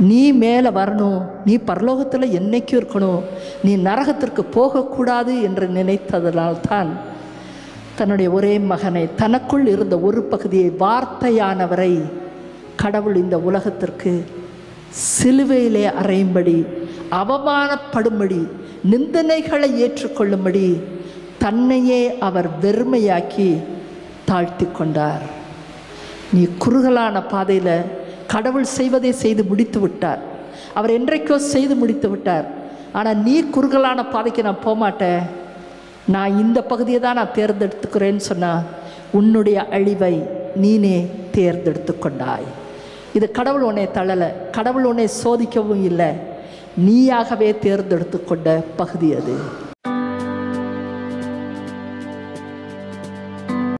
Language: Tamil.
நீ மேலே வரணும் நீ பரலோகத்தில் என்னைக்கும் இருக்கணும் நீ நரகத்திற்கு போகக்கூடாது என்று நினைத்ததனால்தான் தன்னுடைய ஒரே மகனை தனக்குள் இருந்த ஒரு பகுதியை வார்த்தையானவரை கடவுள் இந்த உலகத்திற்கு சிலுவையிலே அறையும்படி அவமானப்படும்படி நிந்தனைகளை ஏற்றுக்கொள்ளும்படி தன்னையே அவர் வெறுமையாக்கி தாழ்த்தி கொண்டார் நீ குறுகலான பாதையில் கடவுள் செய்வதை செய்து முடித்து விட்டார் அவர் என்றைக்கோ செய்து முடித்து விட்டார் ஆனால் நீ குறுகலான பாதைக்கு நான் போக மாட்டேன் நான் இந்த பகுதியை தான் நான் தேர்ந்தெடுத்துக்கிறேன்னு சொன்னால் உன்னுடைய அழிவை நீனே தேர்ந்தெடுத்து கொண்டாய் இது கடவுள் உன்னை தள்ளலை கடவுள் உன்னை சோதிக்கவும் இல்லை நீயாகவே தேர்ந்தெடுத்து கொண்ட பகுதி அது